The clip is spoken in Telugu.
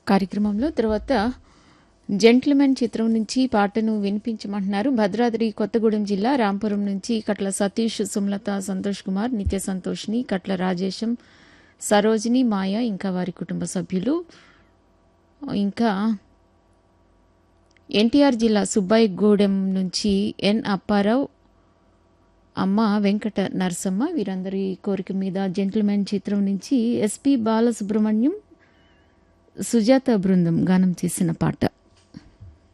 కార్యక్రమంలో తర్వాత జెంట్ల్మెన్ చిత్రం నుంచి పాటను వినిపించమంటున్నారు భద్రాద్రి కొత్తగూడెం జిల్లా రాంపురం నుంచి కట్ల సతీష్ సుమలత సంతోష్ కుమార్ నిత్య సంతోష్ని కట్ల రాజేశం సరోజిని మాయ ఇంకా వారి కుటుంబ సభ్యులు ఇంకా ఎన్టీఆర్ జిల్లా సుబ్బాయిగూడెం నుంచి ఎన్ అప్పారావు అమ్మ వెంకట నరసమ్మ వీరందరి కోరిక మీద జెంటిల్మెన్ చిత్రం నుంచి ఎస్పి బాలసుబ్రహ్మణ్యం సుజాత బృందం గానం చేసిన పాట